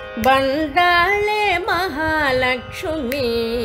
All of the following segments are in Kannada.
ಬಂದಾಳೆ ಮಹಾಲಕ್ಷ್ಮಿ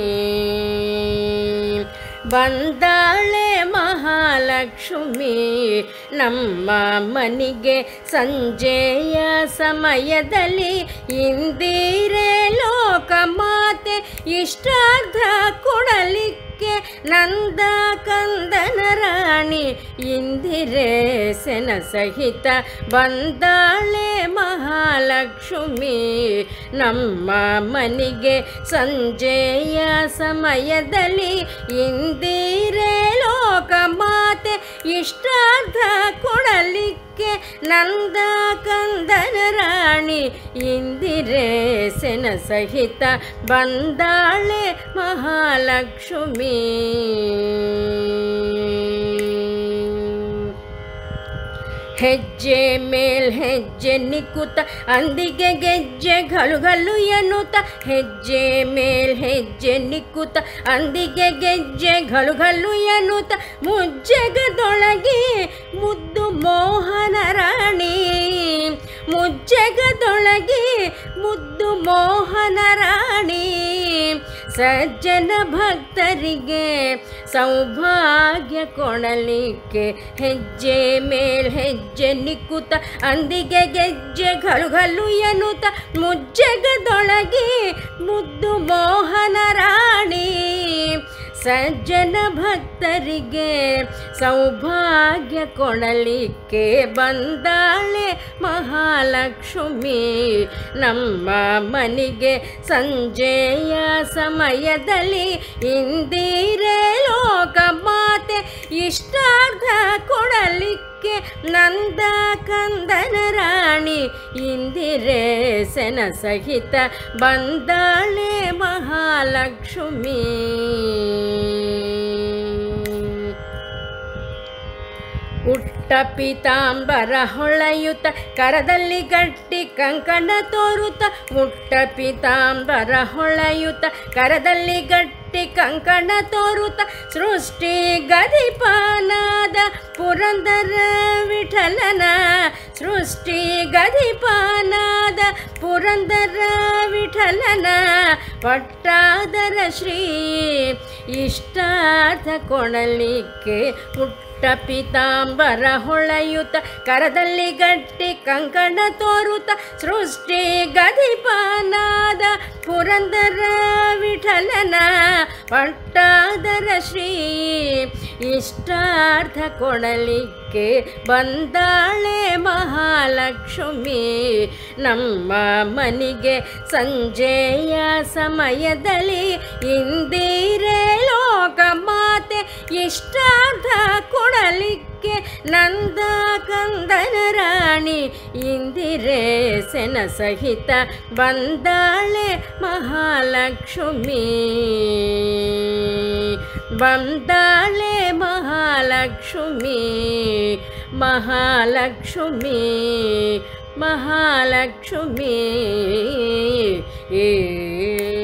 ಬಂದಾಳೆ ಮಹಾಲಕ್ಷ್ಮಿ ನಮ್ಮ ಮನೆಗೆ ಸಂಜೆಯ ಸಮಯದಲ್ಲಿ ಇಂದಿರೆ ಲೋಕಮಾತೆ ಇಷ್ಟಾರ್ಧ ಕೊಡಲಿಕ್ಕೆ ನಂದ ಕಂದನ ರಾಣಿ ಇಂದಿರೆ ಸೆನ ಸಹಿತ ಬಂದಾಳೆ ಮಹಾಲಕ್ಷ್ಮಿ ನಮ್ಮ ಮನೆಗೆ ಸಂಜೆಯ ಸಮಯದಲ್ಲಿ ಇಂದಿರೆ ಲೋಕಮಾತೆ ಇಷ್ಟಾರ್ಧ ಕೊಡಲಿಕ್ಕೆ ನಂದ ಕಂದನ ರಾಣಿ ಇಂದಿರೆ ಸೆನ ಸಹಿತ ಬಂದಾಳೆ ಮಹಾಲಕ್ಷ್ಮಿ ಹೆಜ್ಜೆ ಮೇಲ್ ಹೆಜ್ಜೆ ನಿಕ್ಕುತ್ತ ಅಂದಿಗೆ ಗೆಜ್ಜೆ ಘಲುಘಲು ಎನ್ನುತ್ತ ಹೆಜ್ಜೆ ಮೇಲ್ ಹೆಜ್ಜೆ ನಿಕ್ಕುತ್ತ ಅಂದಿಗೆ ಗೆಜ್ಜೆ ಘಲುಘಲು ಎನ್ನುತ್ತ ಮುಜ್ಜಗದೊಳಗೆ ಮುದ್ದು ಮೋಹನ ರಾಣಿ ಮುಜ್ಜಗದೊಳಗೆ ಮುದ್ದು ಮೋಹನ ರಾಣಿ ಸಜ್ಜನ ಭಕ್ತರಿಗೆ ಸೌಭಾಗ್ಯ ಕೊಡಲಿಕ್ಕೆ ಹೆಜ್ಜೆ ಮೇಲ್ ಹೆಜ್ಜೆ ನಿಕ್ಕುತ್ತ ಅಂದಿಗೆ ಗೆಜ್ಜೆ ಘಲುಘಲು ಎನ್ನುತ್ತ ಮುಜ್ಜಗದೊಳಗೆ ಮುದ್ದು ಮೋಹನ ರಾಣಿ ಸಜ್ಜನ ಭಕ್ತರಿಗೆ ಸೌಭಾಗ್ಯ ಕೊಡಲಿಕ್ಕೆ ಬಂದಾಳೆ ಮಹಾಲಕ್ಷ್ಮಿ ನಮ್ಮ ಮನೆಗೆ ಸಂಜೆಯ ಸಮಯದಲ್ಲಿ ಇಂದಿರೆ ಲೋಕಮಾತೆ ಇಷ್ಟಾರ್ಧ ಕೊಡಲಿಕ್ಕೆ ನಂದ ಕಂದನ ರಾಣಿ ಇಂದಿರೆ ಸೆನ ಸಹಿತ ಬಂದಾಳೆ ಮಹಾಲಕ್ಷ್ಮಿ ಉಟ್ಟ ಪೀತಾಂಬರ ಹೊಳೆಯುತ್ತ ಕರದಲ್ಲಿ ಗಟ್ಟಿ ಕಂಕಣ ತೋರುತ್ತ ಉಟ್ಟ ಪೀತಾಂಬರ ಹೊಳೆಯುತ್ತ ಕರದಲ್ಲಿ ಗಟ್ಟಿ ಕಂಕಣ ತೋರುತ್ತ ಸೃಷ್ಟಿ ಗದಿಪಾನಾದ ಪುರಂದರ ವಿಠಲನ ಸೃಷ್ಟಿ ಗದಿಪಾನಾದ ಪುರಂದರ ವಿಠಲನ ಪಟ್ಟಾದರ ಶ್ರೀ ಇಷ್ಟಾರ್ಥ ಕೊಡಲಿಕ್ಕೆ ಪುಟ್ಟ ಪೀತಾಂಬರ ಹೊಳೆಯುತ್ತ ಕರದಲ್ಲಿ ಗಟ್ಟಿ ಕಂಕಣ ತೋರುತ್ತ ಸೃಷ್ಟಿ ಗದಿಪಾನಾದ ಪುರಂದರ ವಿಠಲನ ಪಟ್ಟಾದರ ಶ್ರೀ ಇಷ್ಟಾರ್ಥ ಕೊಡಲಿಕ್ಕೆ ಬಂದಾಳೆ ಮಹಾಲಕ್ಷ್ಮಿ ನಮ್ಮ ಮನೆಗೆ ಸಂಜೆಯ ಸಮಯದಲ್ಲಿ ಇಂದಿರೆ ಲೋಕಮಾತೆ ಇಷ್ಟಾರ್ಥ ಕೊಡಲಿಕ್ಕೆ ನಂದ ಕಂದನ ರಾಣಿ ಇಂದಿರೆ ಸೆನ ಸಹಿತ ಬಂದಾಳೆ ಮಹಾಲಕ್ಷ್ಮಿ ಬಂದಾಳೆ ಮಹಾಲಕ್ಷ್ಮಿ ಮಹಾಲಕ್ಷ್ಮಿ ಮಹಾಲಕ್ಷ್ಮಿ ಏ